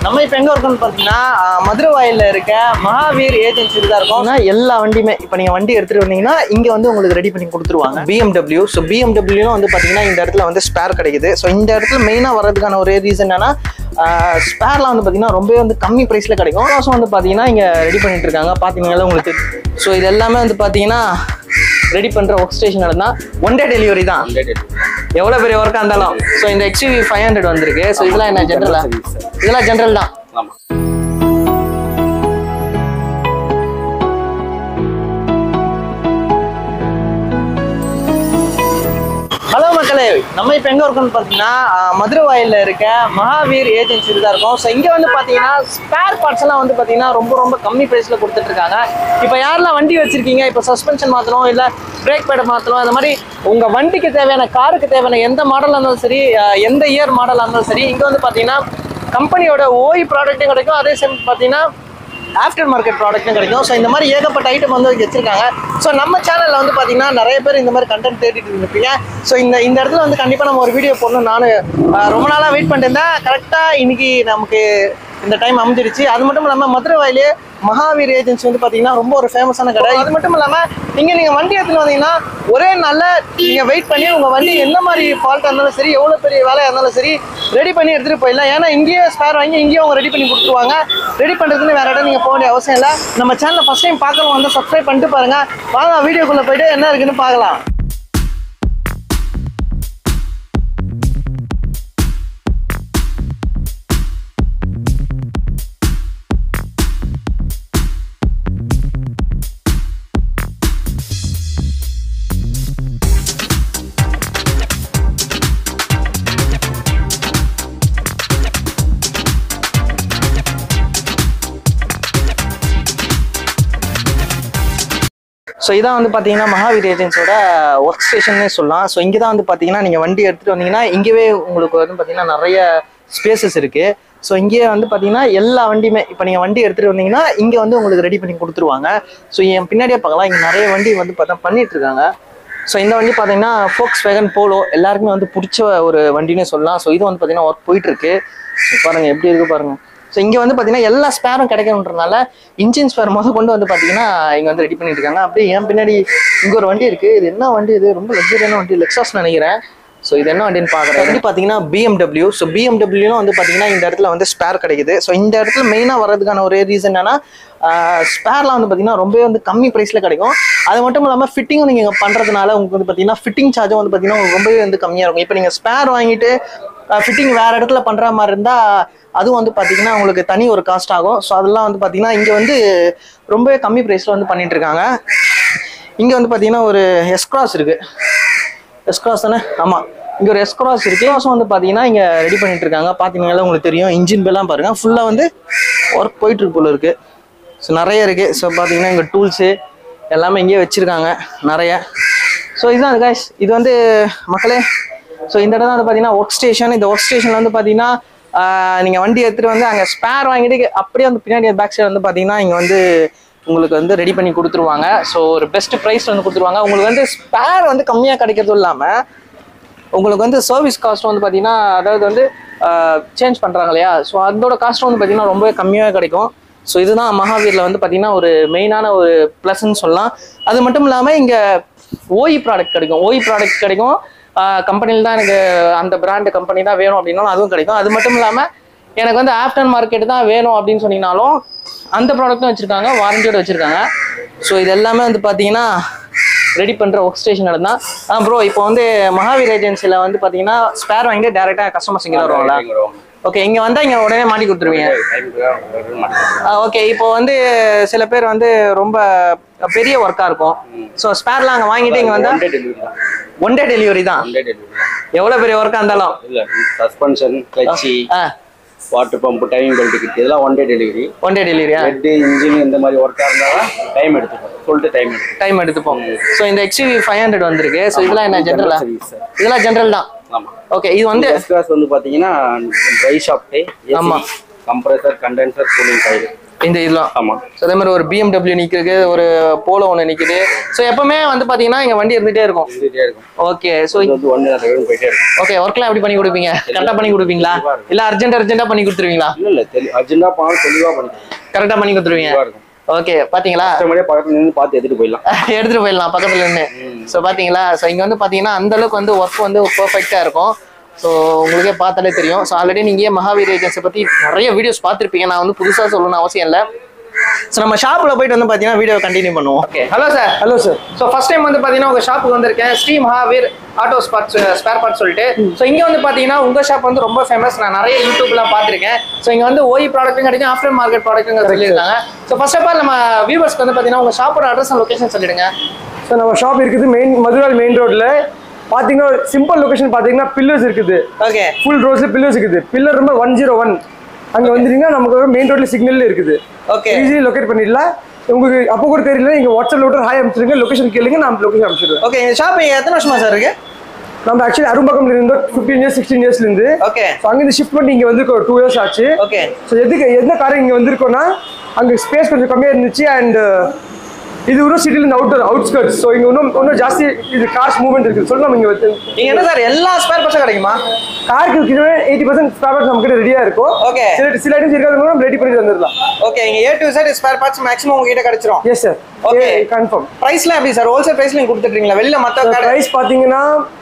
நம்ம இப்போ எங்க இருக்கோம்னு பார்த்தீங்கன்னா அஹ், மதுரை வாயில்ல இருக்க மகாவீர் ஏஜென்சி தான் இருக்கும் ஆனா, எல்லா வண்டியுமே இப்போ நீங்க வண்டி எடுத்துட்டு வந்தீங்கன்னா இங்க வந்து உங்களுக்கு ரெடி பண்ணி கொடுத்துருவாங்க பிஎம்டபிள்யூ ஸோ பிஎம்டபிள்யூலும் வந்து பார்த்தீங்கன்னா இந்த இடத்துல வந்து ஸ்பேர் கிடைக்குது ஸோ இந்த இடத்துல மெயினாக வர்றதுக்கான ஒரே ரீசன் என்னன்னா ஸ்பேர்லாம் வந்து பார்த்தீங்கன்னா ரொம்பவே வந்து கம்மி ப்ரைஸில் கிடைக்கும் ஸோ வந்து பார்த்தீங்கன்னா இங்கே ரெடி பண்ணிட்டு இருக்காங்க பார்த்தீங்கன்னா உங்களுக்கு ஸோ இது எல்லாமே வந்து பார்த்தீங்கன்னா ரெடி பண்ணுற ஒர்க் ஸ்டேஷன் தான் ஒன் டே டெலிவரி தான் எவ்வளோ பெரிய ஒர்க்காக இருந்தாலும் ஸோ இந்த எக்ஸ்யூவி ஃபைவ் ஹண்ட்ரட் வந்திருக்கு ஸோ இதெல்லாம் என்ன ஜென்ரலா இதெல்லாம் ஜென்ரல் தான் ஆமா ஹலோ மக்களே நம்ம இப்போ எங்கே இருக்கோம்னு பார்த்தீங்கன்னா அஹ், மதுரை வாயில்ல இருக்க மகாவீர் ஏஜென்சி தான் இருக்கும் ஸோ இங்கே வந்து பார்த்தீங்கன்னா ஸ்பேர் பார்ட்ஸ் எல்லாம் வந்து பார்த்தீங்கன்னா ரொம்ப ரொம்ப கம்மி ப்ரைஸில் கொடுத்துட்டு இருக்காங்க இப்போ யாரெல்லாம் வண்டி வச்சிருக்கீங்க இப்போ சஸ்பென்ஷன் மாற்றணும் இல்லை பிரேக் பேட் மாற்றணும் அந்த மாதிரி உங்கள் வண்டிக்கு தேவையான காருக்கு தேவையான எந்த மாடலாக இருந்தாலும் சரி அஹ், எந்த இயர் மாடலாக இருந்தாலும் சரி இங்கே வந்து பார்த்தீங்கன்னா கம்பெனியோட ஓய் ப்ராடக்ட்டும் கிடைக்கும் அதே சேம் பார்த்தீங்கன்னா ஆஃப்டர் மார்க்கெட் ப்ராடக்ட்டும் கிடைக்கும் ஸோ இந்த மாதிரி ஏகப்பட்ட ஐட்டம் வந்து இங்க வச்சிருக்காங்க ஸோ நம்ம சேனலில் வந்து பார்த்தீங்கன்னா நிறைய பேர் இந்த மாதிரி கண்டென்ட் தேடிட்டு இருப்பீங்க ஸோ இந்த இந்த இடத்துல வந்து கண்டிப்பாக நம்ம ஒரு வீடியோ போடணும் நான் ரொம்ப நாளாக வெயிட் பண்ணிட்டு இருந்தேன் கரெக்டாக இன்னைக்கு நமக்கு இந்த டைம் அமைஞ்சிருச்சு அது மட்டும் இல்லாமல் மதுரை வாயிலே மகாவீர் ஏஜென்சி வந்து பார்த்தீங்கன்னா ரொம்ப ஒரு ஃபேமஸான கடை அது மட்டும் இல்லாமல் இங்கே நீங்கள் வண்டி எடுத்துட்டு வந்தீங்கன்னா ஒரே நல்ல நீங்கள் வெயிட் பண்ணி உங்கள் வண்டி எந்த மாதிரி ஃபால்ட்டாக இருந்தாலும் சரி எவ்வளோ பெரிய வேலையாக இருந்தாலும் சரி ரெடி பண்ணி எடுத்துகிட்டு போயிடலாம் ஏன்னா இங்கேயே ஸ்பேர் வாங்கி இங்கேயே அவங்க ரெடி பண்ணி கொடுத்துருவாங்க ரெடி பண்ணுறதுன்னு வேற இடம் நீங்கள் போக வேண்டிய அவசியம் இல்லை நம்ம சேனலை ஃபஸ்ட் டைம் பார்க்கறவங்க வந்து சப்ஸ்கிரைப் பண்ணிட்டு பாருங்க வாங்க வீடியோக்குள்ளே போயிட்டு என்ன இருக்குன்னு பார்க்கலாம் ஸோ இதான் வந்து பார்த்தீங்கன்னா மகாவீர் ஏஜென்சியோட ஒர்க் ஸ்டேஷன்னே சொல்லலாம் ஸோ இங்கே தான் வந்து பார்த்தீங்கன்னா நீங்கள் வண்டி எடுத்துகிட்டு வந்தீங்கன்னா இங்கேயே உங்களுக்கு வந்து பார்த்தீங்கன்னா நிறைய ஸ்பேசஸ் இருக்குது ஸோ இங்கேயே வந்து பார்த்தீங்கன்னா எல்லா வண்டியுமே இப்போ நீங்கள் வண்டி எடுத்துகிட்டு வந்தீங்கன்னா இங்கே வந்து உங்களுக்கு ரெடி பண்ணி கொடுத்துருவாங்க ஸோ என் பின்னாடியே பார்க்கலாம் இங்கே நிறைய வண்டி வந்து பார்த்தா பண்ணிட்டு இருக்காங்க ஸோ இந்த வண்டி பார்த்தீங்கன்னா ஃபோக்ஸ் வேகன் போலோ எல்லாருக்குமே வந்து பிடிச்ச ஒரு வண்டினே சொல்லலாம் ஸோ இது வந்து பார்த்தீங்கன்னா ஒர்க் போயிட்டு இருக்கு ஸோ பாருங்க எப்படி இருக்கு பாருங்க ஸோ இங்கே வந்து பார்த்தீங்கன்னா எல்லா ஸ்பேரும் கிடைக்கணுன்றனால இன்ஜின் ஸ்பேர் முத கொண்டு வந்து பார்த்தீங்கன்னா இங்கே வந்து ரெடி பண்ணிட்டு இருக்காங்க அப்படியே என் பின்னாடி இங்கே ஒரு வண்டி இருக்கு இது என்ன வண்டி இது ரொம்ப லக்ஸரியான வண்டி லெக்ஸாஸ் நினைக்கிறேன் ஸோ இது என்ன வண்டின்னு பார்க்குறேன் வண்டி பார்த்தீங்கன்னா பிஎம்டபிள்யூ ஸோ பிஎம்டபிள்யூலும் வந்து பார்த்தீங்கன்னா இந்த இடத்துல வந்து ஸ்பேர் கிடைக்குது ஸோ இந்த இடத்துல மெயினாக வர்றதுக்கான ஒரே ரீசன் என்னன்னா ஸ்பேர்லாம் வந்து பார்த்தீங்கன்னா ரொம்பவே வந்து கம்மி ப்ரைஸில் கிடைக்கும் அது மட்டும் இல்லாமல் ஃபிட்டிங்கும் நீங்கள் பண்ணுறதுனால உங்களுக்கு வந்து பார்த்தீங்கன்னா ஃபிட்டிங் சார்ஜும் வந்து பார்த்தீங்கன்னா உங்களுக்கு ரொம்பவே வந்து கம்மியாக இருக்கும் இப்போ நீங்கள் ஸ்பேர் வாங்கிட்டு ஃபிட்டிங் வேறு இடத்துல பண்ணுற மாதிரி இருந்தால் அதுவும் வந்து பார்த்தீங்கன்னா உங்களுக்கு தனி ஒரு காஸ்ட் ஆகும் ஸோ அதெல்லாம் வந்து பார்த்தீங்கன்னா இங்கே வந்து ரொம்பவே கம்மி ப்ரைஸில் வந்து பண்ணிட்டு இருக்காங்க இங்கே வந்து பார்த்தீங்கன்னா ஒரு எஸ்க்ராஸ் இருக்குது எஸ்க்ராஸ் தானே ஆமாம் இங்கே ஒரு எஸ்க்ராஸ் இருக்கு எஸ்க்ராஸும் வந்து பார்த்தீங்கன்னா இங்கே ரெடி பண்ணிட்டு இருக்காங்க பார்த்தீங்கன்னா உங்களுக்கு தெரியும் இன்ஜின் பெல்லாம் பாருங்க ஃபுல்லாக வந்து ஒர்க் போயிட்டு இருக்கு போல இருக்கு ஸோ நிறைய இருக்கு ஸோ பார்த்தீங்கன்னா இங்கே டூல்ஸு எல்லாமே இங்கேயே வச்சிருக்காங்க நிறைய ஸோ இதுதான் guys இது வந்து மக்களே ஸோ இந்த இடம் தான் வந்து பார்த்தீங்கன்னா ஒர்க் ஸ்டேஷன் இந்த ஒர்க் ஸ்டேஷனில் வந்து பார்த்தீங்கன்னா நீங்கள் வண்டி எடுத்துகிட்டு வந்து அங்கே ஸ்பேர் வாங்கிட்டு அப்படியே வந்து பின்னாடி பேக் சைடு வந்து பார்த்தீங்கன்னா இங்கே வந்து உங்களுக்கு வந்து ரெடி பண்ணி கொடுத்துருவாங்க ஸோ ஒரு பெஸ்ட் ப்ரைஸ் வந்து கொடுத்துருவாங்க உங்களுக்கு வந்து ஸ்பேர் வந்து கம்மியாக கிடைக்கிறதும் இல்லாமல் உங்களுக்கு வந்து சர்வீஸ் காஸ்ட் வந்து பார்த்தீங்கன்னா அதாவது வந்து சேஞ்ச் பண்ணுறாங்க இல்லையா ஸோ அதோட காஸ்ட் வந்து பார்த்தீங்கன்னா ரொம்பவே கம்மியாக கிடைக்கும் ஸோ இதுதான் மகாவீரில் வந்து பார்த்தீங்கன்னா ஒரு மெயினான ஒரு ப்ளஸ்ன்னு சொல்லலாம் அது மட்டும் இல்லாமல் இங்கே ஓஇ ப்ராடக்ட் கிடைக்கும் ஓஇ ப்ராடக்ட் கிடைக்கும் கம்பெனியில் தான் எனக்கு அந்த பிராண்டு கம்பெனி தான் வேணும் அப்படின்னாலும் அதுவும் கிடைக்கும் அது மட்டும் இல்லாமல் எனக்கு வந்து ஆஃப்டர் மார்க்கெட் தான் வேணும் அப்படின்னு சொன்னீங்கனாலும் அந்த ப்ராடக்ட்டும் வச்சுருக்காங்க வாரண்டியோட வச்சுருக்காங்க ஸோ இது எல்லாமே வந்து பார்த்தீங்கன்னா ரெடி பண்ணுற ஒர்க் ஸ்டேஷன் தான் ஆ ப்ரோ இப்போ வந்து மகாவீர் ஏஜென்சியில் வந்து பார்த்தீங்கன்னா ஸ்பேர் வாங்கிட்டு டேரெக்டாக கஸ்டமர்ஸ் இங்கே வருவாங்களா ஓகே இங்கே வந்தால் இங்கே உடனே மாட்டி கொடுத்துருவீங்க ஓகே இப்போ வந்து சில பேர் வந்து ரொம்ப பெரிய ஒர்க்காக இருக்கும் ஸோ ஸ்பேர்லாம் அங்கே வாங்கிட்டு இங்கே வந்தால் ஒன் டே டெலிவரி தான் எவ்வளோ பெரிய ஒர்க்காக இருந்தாலும் இல்ல சஸ்பென்ஷன் கிளச்சி ஆ water pump timing belt kit இதெல்லாம் one day delivery one day டெலிவரியா ஹெட் இன்ஜின் இந்த மாதிரி ஒர்க்காக இருந்தாலும் டைம் எடுத்துக்கும் சொல்லிட்டு டைம் எடுத்துக்கும் டைம் எடுத்துப்போம் ஸோ இந்த எக்ஸ்யூவி ஃபைவ் ஹண்ட்ரட் வந்திருக்கு ஸோ இதெல்லாம் என்ன ஜென்ரலா சர்வீஸ் சார் இதெல்லாம் ஜென்ரல் தான் ஆமா ஓகே இது வந்து எஸ் கிளாஸ் வந்து பாத்தீங்கன்னா ட்ரை ஷாப்டே ஆமா. கம்ப்ரஸர் கண்டென்சர் கூலிங் ஃபைல் இந்த இதெல்லாம் ஆமா ஸோ அதே மாதிரி ஒரு பிஎம்டபிள்யூ நிற்குது ஒரு போலோ ஒன்று நிற்குது ஸோ எப்பவுமே வந்து பார்த்தீங்கன்னா இங்கே வண்டி இருந்துகிட்டே இருக்கும் இருந்துட்டே இருக்கும் ஓகே ஸோ இது வந்து ஒன்று ரெண்டு போயிட்டே இருக்கும் ஓகே ஒர்க்லாம் எப்படி பண்ணி கொடுப்பீங்க கரெக்டாக பண்ணி கொடுப்பீங்களா இல்லை அர்ஜென்ட் அர்ஜென்ட்டாக பண்ணி கொடுத்துருவீங்களா இல்ல இல்ல தெளி அர்ஜென்டா போனாலும் தெளிவா பண்ணிக்கலாம் கரெக்டாக பண்ணி கொடுத்துருவீங்க தெளிவா இருக்கும் ஓகே பாத்தீங்களா கஸ்டமரே பக்கத்துல நின்று பார்த்து எடுத்துட்டு போயிடலாம் எடுத்துட்டு போயிடலாம் பக்கத்துல நின்று ஸோ பாத்தீங்களா ஸோ இங்க வந்து பாத்தீங்கன்னா அந்த அளவுக்கு வந்து ஒர்க் வந்து பெர்ஃபெக்டா இருக்கும் ஸோ உங்களுக்கே பார்த்தாலே தெரியும் ஸோ ஆல்ரெடி நீங்க மகாவீர் ஏஜென்சி பத்தி நிறைய வீடியோஸ் பார்த்திருப்பீங்க நான் வந்து புதுசா சொல்லணும்னு அவசியம் இல்லை ஸோ நம்ம ஷாப்ல போயிட்டு வந்து பாத்தீங்கன்னா வீடியோ கண்டினியூ பண்ணுவோம் okay hello sir hello sir so first time வந்து பார்த்தீங்கன்னா உங்கள் ஷாப்புக்கு வந்திருக்கேன் Shri Mahaveer Auto Spares spare part சொல்லிட்டு ஸோ இங்கே வந்து பார்த்தீங்கன்னா உங்கள் ஷாப் வந்து ரொம்ப ஃபேமஸ் நான் நிறைய யூடியூப்லாம் பார்த்துருக்கேன் ஸோ இங்கே வந்து ஓய் ப்ராடக்ட்டும் கிடைக்கும் ஆஃப்டர் மார்க்கெட் ப்ராடக்ட்டும் சொல்லியிருக்காங்க ஸோ ஃபர்ஸ்ட் ஆஃப் ஆல் நம்ம வியூவர்ஸ்க்கு வந்து பார்த்தீங்கன்னா உங்கள் ஷாப்போட அட்ரஸ் அண்ட் லொகேஷன் சொல்லிடுங்க சார் நம்ம ஷாப் இருக்குது மெயின் மதுரால் மெயின் ரோட்ல பார்த்தீங்கன்னா சிம்பிள் லொகேஷன் பார்த்தீங்கன்னா பில்லர்ஸ் இருக்குது ஓகே ஃபுல் ரோட்ஸ்ல பில்லர்ஸ் இருக்குது pillar number one zero one அங்கே வந்துட்டீங்கன்னா நமக்கு மெயின் ரோட்ல சிக்னல் இருக்குது ஓகே ஈஸிலி லொக்கேட் பண்ணிடலாம் உங்களுக்கு அப்போ கூட தெரியல நீங்க வாட்ஸ்அப்ல விட்டு ஹாய் அனுப்பிச்சிருங்க லொகேஷன் கேளுங்க நான் லொகேஷன் அனுப்பிச்சிடுவேன் ஓகே இந்த ஷாப் எத்தனை வருஷமா சார் இருக்கு நம்ம ஆக்சுவலி அரும்பக்கம்ல இருந்தோம் ஃபிஃப்டீன் இயர்ஸ் சிக்ஸ்டீன் இயர்ஸ்ல இருந்து ஓகே ஸோ அங்கிருந்து ஷிஃப்ட் பண்ணி இங்க வந்து டூ இயர்ஸ் ஆச்சு ஓகே ஸோ எதுக்கு என்ன காரணம் இங்கே வந்திருக்கோம்னா அங்கே ஸ்பேஸ் கொஞ்சம் கம்மியாக இருந்துச்சு அண்ட் இது இன்னும் சிட்டிலேருந்து அவுட்டர் அவுட்ஸ்கர்ட்ஸ் ஸோ இங்கே இன்னும் இன்னும் ஜாஸ்தி இது கார்ஸ் மூவ்மெண்ட் இருக்குது சொல்லி நம்ம இங்கே வந்து நீங்க என்ன சார் எல்லா ஸ்பேர் பார்ட்ஸும் கிடைக்குமா காருக்கு கிட்டவே எயிட்டி பர்சன்ட் ஸ்பேர் நம்ம கிட்ட ரெடியாக இருக்கும் Okay. சில சில ஐட்டம்ஸ் இருக்காது நம்ம ரெடி பண்ணி தந்துடலாம் ஓகே இங்க A to Z spare parts maximum உங்ககிட்ட கிடைச்சிரும் எஸ் சார் Okay. கன்ஃபார்ம் பிரைஸ்லாம் எப்படி சார் ஹோல்சேல் பிரைஸ்ல நீங்க கொடுத்துட்றீங்களா வெளில மற்ற கடை ப்ரைஸ் பார்த்தீங்கன்னா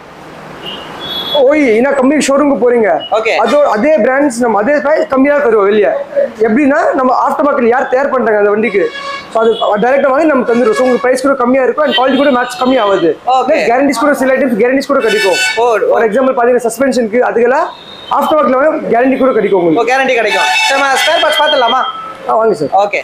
ஓய் என்ன கம்பெனி ஷோரூமுக்கு போறீங்க Okay. அதோ அதே பிராண்ட்ஸ் நம்ம அதே ப்ரைஸ் கம்மியாக தருவோம் வெளியே எப்படின்னா நம்ம ஆஃப்டர் மார்க்கெட் யார் தயார் பண்றாங்க அந்த வண்டிக்கு ஸோ அது டைரக்டாக வாங்கி நம்ம தந்துடுவோம் ஸோ உங்களுக்கு ப்ரைஸ் கூட கம்மியாக இருக்கும் அண்ட் குவாலிட்டி கூட மேட்ச் கம்மி ஆகுது Okay. கேரண்டிஸ் கூட சில ஐட்டம்ஸ் கேரண்டிஸ் கூட கிடைக்கும் ஓ ஃபார் எக்ஸாம்பிள் பார்த்தீங்கன்னா சஸ்பென்ஷனுக்கு அதுக்கெல்லாம் ஆஃப்டர் மார்க்கெட்ல வாங்க கேரண்டி கூட கிடைக்கும் ஓ உங்களுக்கு கேரண்டி கிடைக்கும் சார் நம்ம ஸ்பேர் பார்ட்ஸ் பார்த்துடலாமா ஆ வாங்க சார் ஓகே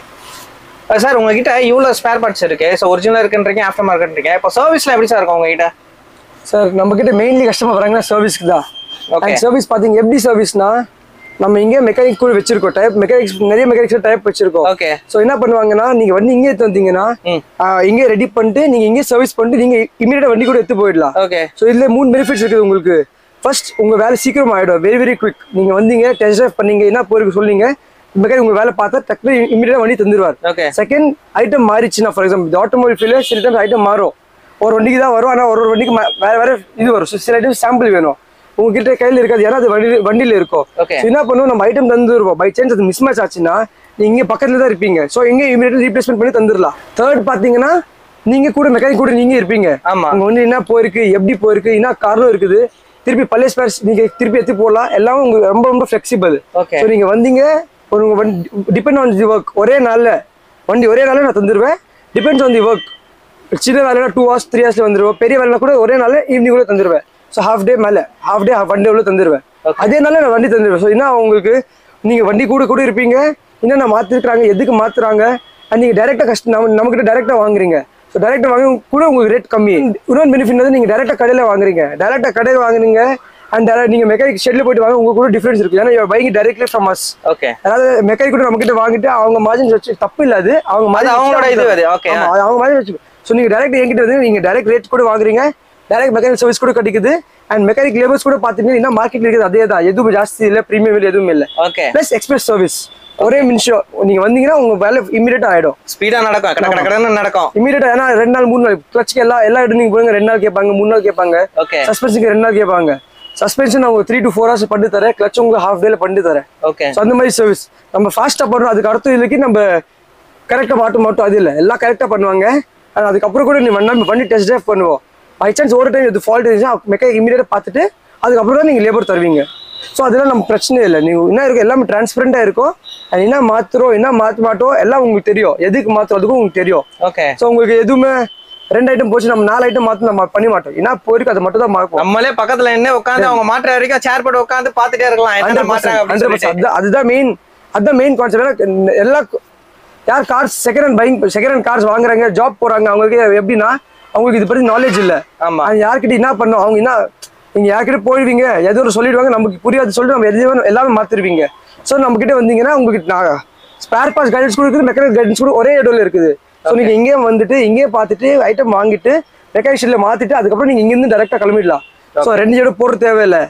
சார் உங்ககிட்ட இவ்வளோ ஸ்பேர் பார்ட்ஸ் இருக்கு ஸோ ஒரிஜினல் இருக்குன்றீங்க ஆஃப்டர் மார்க்கெட்ன்றீங்க இப்போ சர்வீஸ்ல எப்படி சார் இருக்கும் உங்ககிட்ட சார் நம்ம கிட்ட மெயின்லி கஸ்டமர் வராங்கன்னா சர்வீஸ்க்கு தான் Okay. அண்ட் சர்வீஸ் பார்த்தீங்க எப்படி சர்வீஸ்னா நம்ம இங்கே மெக்கானிக் கூட வச்சிருக்கோம் டைப் மெக்கானிக்ஸ் நிறைய மெக்கானிக்ஸ் டைப் வச்சிருக்கோம் ஓகே ஸோ என்ன பண்ணுவாங்கன்னா நீங்க வண்டி இங்கே எடுத்து வந்தீங்கன்னா ம். ஆஹ், இங்கே ரெடி பண்ணிட்டு நீங்க இங்கே சர்வீஸ் பண்ணிட்டு நீங்க இமீடியட்டா வண்டி கூட எடுத்து போயிடலாம் ஓகே ஸோ இதுல மூணு பெனிஃபிட்ஸ் இருக்குது உங்களுக்கு ஃபர்ஸ்ட் உங்க வேலை சீக்கிரம் ஆயிடும் வெரி வெரி குவிக் நீங்க வந்தீங்க டெஸ்ட் ட்ரைவ் பண்ணீங்க என்ன போயிருக்கு சொல்லுங்க மெக்கானிக் உங்க வேலை பார்த்தா டக்குனு இமீடியட்டா வண்டி தந்துருவார் ஓகே செகண்ட் ஐட்டம் மாறிச்சுன்னா ஃபார் எக்ஸாம்பிள் ஆட்டோமொபைல் ஃபீல்டில் சில டைம்ஸ் ஐட்டம் மாறும் ஒரு வண்டிக்கு தான் வரும் ஆனால் ஒரு ஒரு வண்டிக்கு மா- வேற வேற இது வரும் So, சில ஐட்டம் சாம்பிள் வேணும் உங்ககிட்ட கையில் இருக்காது ஏன்னா அது வண்டி வண்டியில் இருக்கும் Okay. So, என்ன பண்ணுவோம் நம்ம ஐட்டம் தந்துருவோம் பை சான்ஸ் அது மிஸ் மேட்ச் ஆச்சுன்னா நீங்க இங்கே பக்கத்துல தான் இருப்பீங்க ஸோ இங்கே இமீடியட் ரீப்ளேஸ்மெண்ட் பண்ணி தந்துடலாம் தேர்ட் பார்த்தீங்கன்னா நீங்க கூட மெக்கானிக் கூட நீங்க இருப்பீங்க ஆமா. உங்க வந்து என்ன போயிருக்கு எப்படி போயிருக்கு என்ன காரணம் இருக்குது திருப்பி பழைய ஸ்பேர்ஸ் நீங்க திருப்பி எடுத்து போடலாம் எல்லாமே உங்களுக்கு ரொம்ப ரொம்ப ஃபிளெக்சிபிள் Okay. ஸோ நீங்க வந்தீங்க ஒரு உங்க வண்டி டிபெண்ட் ஆன் தி ஒர்க் ஒரே நாள்ல வண்டி ஒரே நாள்ல நான் தந்துடுவேன் டிபெண்ட்ஸ் ஆன் தி ஒர்க் சின்ன வேலைனா டூ ஹவர்ஸ் த்ரீ ஹவர்ஸ்ல வந்துருவோம் பெரிய வேலைனா கூட ஒரே நாள் ஈவினிங் கூட தந்துடுவேன் ஸோ ஹாஃப் டே மேலே ஹாஃப் டே ஒன் டே உள்ள தந்துடுவேன் அதே நாள்ல நான் வண்டி தந்துடுவேன் ஸோ என்ன உங்களுக்கு நீங்க வண்டி கூட கூட இருப்பீங்க என்னென்ன மாத்திருக்காங்க எதுக்கு மாத்துறாங்க அண்ட் நீங்க டேரெக்டாக கஷ்டம் நம்ம நம்மகிட்ட டேரெக்டாக வாங்குறீங்க ஸோ டேரெக்டாக வாங்க கூட உங்களுக்கு ரேட் கம்மி இன்னொரு பெனிஃபிட் வந்து நீங்க டேரெக்டாக கடையில் வாங்குறீங்க டேரெக்டாக கடையில் வாங்குறீங்க அண்ட் டேரக்ட் நீங்க மெக்கானிக் ஷெட்ல போயிட்டு வாங்க உங்களுக்கு கூட டிஃபரன்ஸ் இருக்கு ஏன்னா bike directly from us okay அதாவது மெக்கானிக் கூட நம்ம கிட்ட வாங்கிட்டு அவங்க மார்ஜின் வச்சு தப்பு இல்ல அது அவங்க அது margin அவங்களோட வச்சு இது அது, okay. ஆமா, அது அவங்க மாதிரி வச்சு ஸோ நீங்க டைரக்ட் என்கிட்ட வந்து நீங்க டைரக்ட் ரேட் கூட வாங்குறீங்க டைரக்ட் மெக்கானிக் சர்வீஸ் கூட கிடைக்குது அண்ட் மெக்கானிக் லேபர்ஸ் கூட பாத்தீங்கன்னா என்ன மார்க்கெட்ல இருக்குது அதே தான் எதுவும் ஜாஸ்தி இல்ல ப்ரீமியம் இல்லை எதுவும் இல்லை ஓகே பிளஸ் எக்ஸ்பிரஸ் சர்வீஸ் ஒரே நிமிஷம் நீங்க வந்தீங்கன்னா உங்க வேலை இமீடியட்டா ஆயிடும் ஸ்பீடா நடக்கும் கட கட கடன்னு நடக்கும் இமீடியட்டா ஏன்னா ரெண்டு நாள் மூணு நாள் கிளச்சுக்கு எல்லா எல்லா இடம் நீங்க போடுங்க ரெண்டு நாள் கேட்பாங்க மூணு நாள் கேட்பாங்க ஓகே சஸ்பென்ஷனுக்கு ரெண்டு நாள் கேட்பாங்க சஸ்பென்ஷன் அவங்க த்ரீ டு ஃபோர் ஹவர்ஸ் பண்ணி தரேன் கிளச் உங்களுக்கு ஹாஃப் டேல பண்ணி தரேன் ஓகே ஸோ அந்த மாதிரி சர்வீஸ் நம்ம ஃபாஸ்ட்டாக பண்ணுறோம் அதுக்கு அடுத்த இதுக்கு நம்ம கரெக்டாக மாட்டும் மட்டும் அது இல்லை எல்லாம் கரெக்டாக பண்ணுவாங்க and அதுக்கப்புறம் கூட நீ நம்ம பண்ணி டெஸ்ட் ட்ரைவ் பண்ணுவோம் பை சான்ஸ் ஒரு டைம் இது ஃபால்ட் இருந்துச்சுன்னா மெக்கானிக் இமீடியட்டாக பார்த்துட்டு அதுக்கப்புறம் தான் நீங்கள் லேபர் தருவீங்க ஸோ அதெல்லாம் நம்ம பிரச்சனை இல்லை நீங்கள் என்ன இருக்கும் எல்லாமே டிரான்ஸ்பரண்டாக இருக்கும் and என்ன மாற்றுறோம் என்ன மாற்ற மாட்டோம் எல்லாம் உங்களுக்கு தெரியும் எதுக்கு மாற்றுறோம் அதுக்கும் உங்களுக்கு தெரியும் ஓகே ஸோ உங்களுக்கு எதுவுமே ரெண்டு ஐட்டம் போச்சு நம்ம நாலு ஐட்டம் மாற்றி நம்ம பண்ணி மாட்டோம் என்ன போயிருக்கு அதை மட்டும் தான் மார்ப்போம் நம்மளே பக்கத்துல என்ன உட்காந்து அவங்க மாற்ற வரைக்கும் சேர் போட்டு உட்காந்து பாத்துட்டே இருக்கலாம் என்ன மாற்றாங்க அப்படின்னு சொல்லிட்டு அதுதான் அதுதான் மெயின் அதுதான் மெயின் கான்செப்ட் எல்லா யார் cars second hand bike second hand cars வாங்குறாங்க ஜாப் போறாங்க அவங்களுக்கு எப்படின்னா அவங்களுக்கு இது பத்தி நாலேஜ் இல்ல ஆமா அது யார்கிட்ட என்ன பண்ணும் அவங்க என்ன நீங்க யார்கிட்ட போயிடுவீங்க ஏதோ ஒரு சொல்லிடுவாங்க நமக்கு புரியாது சொல்லிட்டு நம்ம எதுவும் எல்லாமே மாத்திருவீங்க ஸோ நம்ம கிட்ட வந்தீங்கன்னா உங்களுக்கு நான் ஸ்பேர் பார்ட்ஸ் கைடன்ஸ் கூட இருக்குது மெக்கானிக் கைடன்ஸ் கூட ஒரே இடத்துல இருக்குது ஸோ நீங்க இங்கே வந்துட்டு இங்கே பார்த்துட்டு ஐட்டம் வாங்கிட்டு மெக்கானிக் ஷெட்ல மாத்திட்டு அதுக்கப்புறம் நீங்க இங்கிருந்து டேரக்டா கிளம்பிடலாம் ஸோ ரெண்டு இடம் போறது தேவையில்லை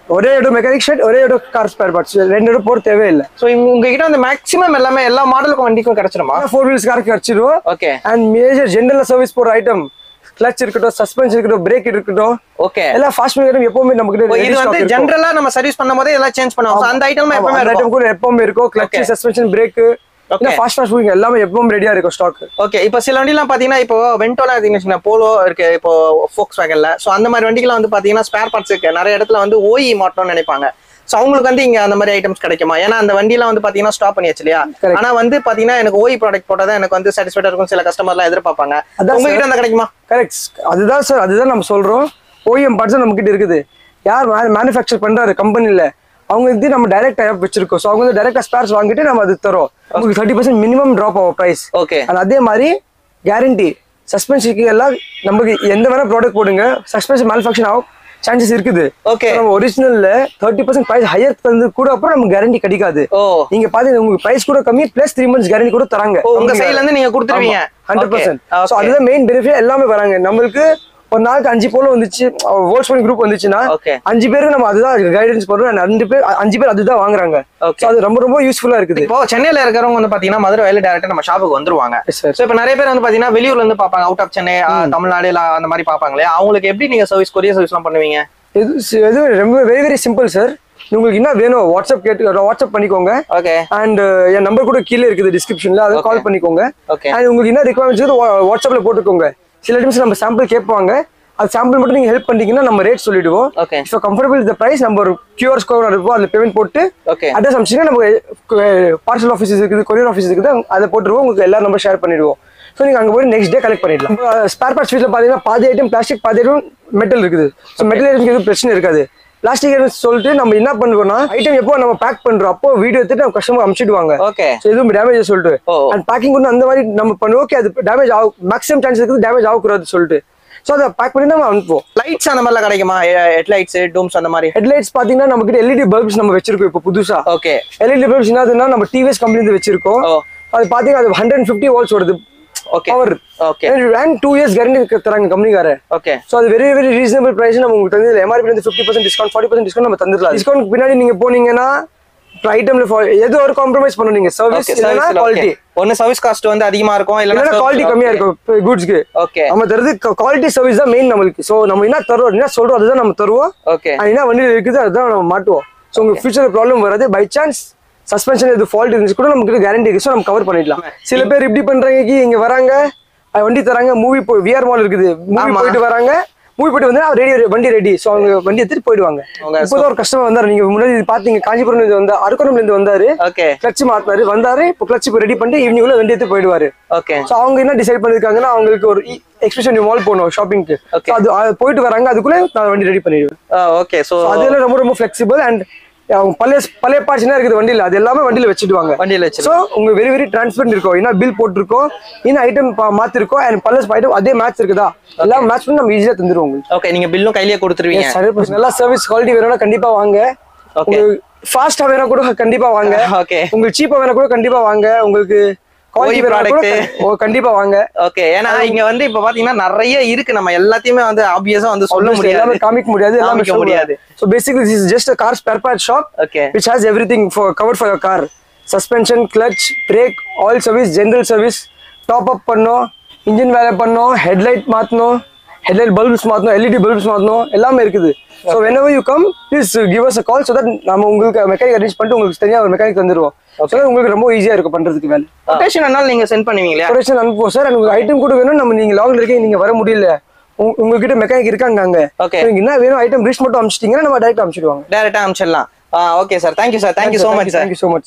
ஒரே இடம் மெக்கானிக் ஷெட் ஒரே இடம் கார் ஸ்பேர் பார்ட்ஸ் ரெண்டு இடம் போட தேவையில்லை ஸோ உங்ககிட்ட வந்து மேக்ஸிமம் எல்லாமே எல்லா மாடலுக்கும் வண்டிக்கும் கிடைச்சிருமா ஃபோர் வீல்ஸ் காருக்கு கிடச்சிடும் okay and major general service போற ஐட்டம் கிளச் இருக்கட்டும் சஸ்பென்ஷன் இருக்கட்டும் பிரேக் இருக்கட்டும் ஓகே எல்லாம் ஃபாஸ்ட் ஐட்டம் எப்பவுமே நம்ம கிட்ட இது வந்து ஜென்ரலா நம்ம சர்வீஸ் பண்ணும்போது எல்லாம் சேஞ்ச் பண்ணுவோம் So, அந்த ஐட்டம் எப்பவுமே ஐட்டம் இருக்கும் கூட எப்பவுமே இருக்கும் clutch Okay. Suspension brake Okay. Fast fast moving எல்லாமே எப்பவும் ரெடியா இருக்கும் ஸ்டாக் ஓகே இப்போ சில வண்டிலாம் பாத்தீங்கன்னா இப்போ வென்டோலாம் எடுத்தீங்கன்னா போலோ இருக்கு இப்போ ஃபோக்ஸ் வேகன்ல ஸோ அந்த மாதிரி வண்டிக்கெல்லாம் வந்து பாத்தீங்கன்னா ஸ்பேர் பார்ட்ஸ் இருக்கு நிறைய இடத்துல வந்து ஓஇ மாட்டோம்னு நினைப்பாங்க ஸோ அவங்களுக்கு வந்து இங்க அந்த மாதிரி ஐட்டம்ஸ் கிடைக்குமா ஏன்னா அந்த வண்டிலாம் வந்து பாத்தீங்கன்னா ஸ்டாப் பண்ணியாச்சு இல்லையா Correct. ஆனா வந்து பாத்தீங்கன்னா எனக்கு ஓஇ ப்ராடக்ட் போட்டா தான் எனக்கு வந்து சாட்டிஸ்ஃபைடா இருக்கும் சில கஸ்டமர்லாம் எதிர்பார்ப்பாங்க அதான் உங்ககிட்ட அந்த கிடைக்குமா கரெக்ட் அதுதான் சார் அதுதான் நம்ம சொல்றோம் ஓஎம் பார்ட்ஸ் நம்ம கிட்ட இருக்குது யார் மேனுஃபேக்சர் பண்றாரு கம்பெனில அவங்க வந்து நம்ம டைரக்ட் டைப் வச்சிருக்கோம் ஸோ அவங்க வந்து டைரக்டா ஸ்பேர்ஸ் வாங்கிட்டு நம்ம அது தரோம் உங்களுக்கு தேர்ட்டி பர்சன்ட் மினிமம் ட்ராப் ஆகும் ப்ரைஸ் ஓகே அண்ட் அதே மாதிரி கேரண்டி சஸ்பென்ஷனுக்கு எல்லாம் நமக்கு எந்த வேணா ப்ராடக்ட் போடுங்க சஸ்பென்ஷன் மேனுஃபேக்சர் ஆகும் சான்சஸ் இருக்குது ஓகே நம்ம ஒரிஜினல்ல தேர்ட்டி பர்சன்ட் ப்ரைஸ் ஹையர் தந்து கூட அப்புறம் நமக்கு கேரண்டி கிடைக்காது ஓ நீங்க பாத்தீங்கன்னா உங்களுக்கு பிரைஸ் கூட கம்மி பிளஸ் த்ரீ மந்த்ஸ் கேரண்டி கூட தராங்க ஓ, உங்க சைடுல இருந்து நீங்க கொடுத்துருவீங்க hundred percent Okay, so okay. அதுதான் மெயின் பெனிஃபிட் எல்லாமே வராங்க நம்மளுக்கு ஒரு நாளுக்கு அஞ்சு போல வந்துச்சு வோல்ஸ் பண்ணி குரூப் வந்துச்சுன்னா Okay. அஞ்சு பேருக்கு நம்ம அதுதான் கைடன்ஸ் பண்றோம் and அஞ்சு பேர் அஞ்சு பேர் அதுதான் வாங்குறாங்க Okay. ஸோ அது ரொம்ப ரொம்ப யூஸ்ஃபுல்லா இருக்குது இப்போ சென்னையில இருக்கிறவங்க வந்து பாத்தீங்கன்னா மதுரை வயல டேரக்டா நம்ம ஷாப்புக்கு வந்துருவாங்க Yes, sir. சோ இப்போ நிறைய பேர் வந்து பாத்தீங்கன்னா வெளியூர்ல இருந்து பாப்பாங்க அவுட் ஆஃப் சென்னை ஆ, தமிழ்நாடு இல்ல அந்த மாதிரி பாப்பாங்க இல்லையா அவங்களுக்கு எப்படி நீங்க சர்வீஸ் கொரியர் சர்வீஸ் எல்லாம் பண்ணுவீங்க இது இது ரொம்ப வெரி வெரி சிம்பிள் சார் உங்களுக்கு என்ன வேணும் வாட்ஸ்அப் கேட்டு வாட்ஸ்அப் பண்ணிக்கோங்க ஓகே அண்ட் என் நம்பர் கூட கீழே இருக்குது டிஸ்கிரிப்ஷன்ல அதை கால் பண்ணிக்கோங்க ஓகே அண்ட் உங்களுக்கு என்ன ரெக்குவயர்மெண்ட்ஸ் வாட்ஸ்அப்ல போட்டுக்கோங்க சில டைம்ஸ் நம்ம சாம்பிள் கேட்பாங்க அது சாம்பிள் மட்டும் நீங்க ஹெல்ப் பண்ணிட்டீங்கன்னா நம்ம ரேட் சொல்லிடுவோம் ஓகே ஸோ கம்ஃபர்டபுள் இந்த ப்ரைஸ் நம்ம ஒரு கியூஆர் ஸ்கோர் இருக்கும் அதில் பேமெண்ட் போட்டு ஓகே அட்ரஸ் அமிச்சிங்கன்னா நம்ம பார்சல் ஆஃபீஸ் இருக்குது கொரியர் ஆஃபீஸ் இருக்குது அதை போட்டுருவோம் உங்களுக்கு எல்லா நம்பர் ஷேர் பண்ணிடுவோம் ஸோ நீங்கள் அங்கே போய் நெக்ஸ்ட் டே கலெக்ட் பண்ணிடலாம் ஸ்பேர் பார்ட்ஸ் வீட்டில் பார்த்தீங்கன்னா பாதி ஐட்டம் பிளாஸ்டிக் பாதி ஐட்டம் மெட்டல் இருக்குது ஸோ மெட்டல் ஐட்டம்க்கு எதுவும் பிரச்சனை இருக்காது பிளாஸ்டிக் ஐட்டம் சொல்லிட்டு நம்ம என்ன பண்ணுவோம்னா ஐட்டம் எப்போ நம்ம பேக் பண்றோம் அப்போ வீடியோ எடுத்துட்டு நம்ம கஸ்டமர் அனுப்பிச்சிடுவாங்க ஓகே ஸோ எதுவும் டேமேஜ் சொல்லிட்டு ஓ. அண்ட் பேக்கிங் கூட அந்த மாதிரி நம்ம பண்ணுவோம் ஓகே அது டேமேஜ் ஆகும் மேக்ஸிமம் சான்ஸ் இருக்குது டேமேஜ் ஆகக்கூடாது சொல்லிட்டு ஸோ அதை பேக் பண்ணி நம்ம அனுப்புவோம் லைட்ஸ் அந்த மாதிரிலாம் கிடைக்குமா ஹெட் லைட்ஸ் டூம்ஸ் அந்த மாதிரி ஹெட்லைட்ஸ் பார்த்தீங்கன்னா நம்ம கிட்ட எல்இடி பல்ப்ஸ் நம்ம வச்சிருக்கோம் இப்போ புதுசா ஓகே எல்இடி பல்ப்ஸ் என்னதுன்னா நம்ம டிவிஎஸ் கம்பெனி வச்சிருக்கோம் ஓ அது பாத்தீங்கன்னா அது ஹண்ட்ரட் அண்ட் ஃபிஃப்டி வால்ஸ் வருது okay power okay and two years guarantee தராங்க கம்பெனிக்கார ஓகே ஸோ அது வெரி வெரி ரீசனபிள் பிரைஸ் நம்ம உங்களுக்கு தந்து எம்ஆர்பி வந்து fifty percent discount forty percent discount நம்ம தந்துடலாம் டிஸ்கவுண்ட் பின்னாடி நீங்க போனீங்கன்னா ஐட்டம்ல ஏதோ ஒரு காம்ப்ரமைஸ் பண்ணணும் நீங்க சர்வீஸ் ஓகே இல்லைன்னா குவாலிட்டி ஒன்னு சர்வீஸ் காஸ்ட் வந்து அதிகமா இருக்கும் இல்லைன்னா இல்லைன்னா குவாலிட்டி கம்மியா இருக்கும் குட்ஸ்க்கு ஓகே நம்ம தருது குவாலிட்டி சர்வீஸ் தான் மெயின் நம்மளுக்கு ஸோ நம்ம என்ன தருவோம் என்ன சொல்றோம் அதுதான் நம்ம தருவோம் ஓகே அது என்ன வண்டியில் இருக்குது அதுதான் நம்ம மாட்டுவோம் ஸோ உங்களுக்கு ஃபியூச்சர் ப்ராப்ளம் வராது பை சான்ஸ் சஸ்பென்ஷன் எது ஃபால்ட் இருந்துச்சு கூட நமக்கு கேரண்டி இருக்கு ஸோ நம்ம கவர் பண்ணிடலாம் சில பேர் இப்படி பண்றாங்க கி இங்க வராங்க அஹ் வண்டி தராங்க மூவி போய் விஆர் மால் இருக்குது மூவி ஆமா. போயிட்டு வராங்க மூவி போயிட்டு வந்து ரெடி வண்டி ரெடி ஸோ அவங்க வண்டி எடுத்துட்டு போயிடுவாங்க அவங்க இப்போதான் ஒரு கஸ்டமர் வந்தாரு நீங்க முன்னாடி இது பாத்தீங்க காஞ்சிபுரம் இருந்து வந்தா அரக்கோணம்ல இருந்து வந்தாரு ஓகே கிளச் மாத்தினாரு வந்தாரு இப்போ கிளச் இப்போ ரெடி பண்ணிட்டு ஈவினிங் உள்ள வண்டி எடுத்து போயிடுவாரு ஓகே ஸோ அவங்க என்ன டிசைட் பண்ணிருக்காங்கன்னா அவங்களுக்கு ஒரு எக்ஸ்பிரஷன் மால் போகணும் ஷாப்பிங்க்கு Okay. அது அது போயிட்டு வராங்க அதுக்குள்ள நான் வண்டி ரெடி பண்ணிடுவேன் ஓகே சோ So அதெல்லாம் ரொம்ப ரொம்ப ஃபிளெக்சிபிள் அண்ட் அவங்க பழைய பழைய பார்ட்ஸ் என்ன இருக்குது வண்டியில் அது எல்லாமே வண்டியில் வச்சுடுவாங்க வண்டியில வச்சு ஸோ உங்க வெரி வெரி டிரான்ஸ்பரண்ட் இருக்கும் என்ன பில் போட்டிருக்கோம் என்ன ஐட்டம் மாத்திருக்கோம் அண்ட் பழைய ஐட்டம் அதே மேட்ச் இருக்குதா எல்லாம் மேட்ச் பண்ணி நம்ம ஈஸியாக தந்துருவோம் உங்களுக்கு ஓகே நீங்க பில்லும் கையிலேயே கொடுத்துருவீங்க Yes, 100%. நல்லா சர்வீஸ் குவாலிட்டி வேணும்னா கண்டிப்பா வாங்க Okay. உங்களுக்கு ஃபாஸ்டா வேணா கூட கண்டிப்பா வாங்க ஓகே உங்களுக்கு சீப்பா வேணா கூட கண்டிப்பா வாங்க உங்களுக்கு குவாலிட்டி OE வேணா கூட product. ஓ, கண்டிப்பா வாங்க ஓகே ஏன்னா இங்க வந்து இப்ப பாத்தீங்கன்னா நிறைய இருக்கு நம்ம எல்லாத்தையுமே வந்து ஆப்வியஸா வந்து சொல்ல Obviously, முடியாது எல்லாமே காமிக்க முடியாது எல்லாமே காமிக்க சொல்ல முடியாது. முடியாது so basically this is just a car spare part shop okay which has everything for covered for your car suspension clutch brake oil service general service top up பண்ணோம் இன்ஜின் வேலை பண்ணோம் ஹெட்லைட் மாற்றணும் ஹெட்லைட் பல்ப்ஸ் மாற்றணும் LED bulbs மாற்றணும் எல்லாமே இருக்குது so whenever you come please give us a call so that நம்ம உங்களுக்கு மெக்கானிக் அரேஞ்ச் பண்ணிட்டு உங்களுக்கு தனியாக ஒரு மெக்கானிக் தந்துருவோம் ஸோ உங்களுக்கு ரொம்ப ஈஸியாக இருக்கும் பண்ணுறதுக்கு வேலை கொட்டேஷன் என்னால நீங்க சென்ட் பண்ணுவீங்களா கொட்டேஷன் அனுப்புவோம் சார் உங்களுக்கு ஐட்டம் கூட வேணும் நம்ம நீங்கள் லாங்கில் இருக்கீங்க நீங்கள் வர முடியல உங்க- உங்ககிட்ட மெக்கானிக் இருக்காங்க அங்க Okay. So, நீங்க என்ன வேணும் ஐட்டம் லிஸ்ட் மட்டும் அனுப்பிச்சிட்டீங்கன்னா நம்ம டைரக்ட் அனுப்பிச்சிடுவாங்க டைரக்டா அனுப்பிச்சிடலாம் okay sir thank you sir thank you so much sir thank you so much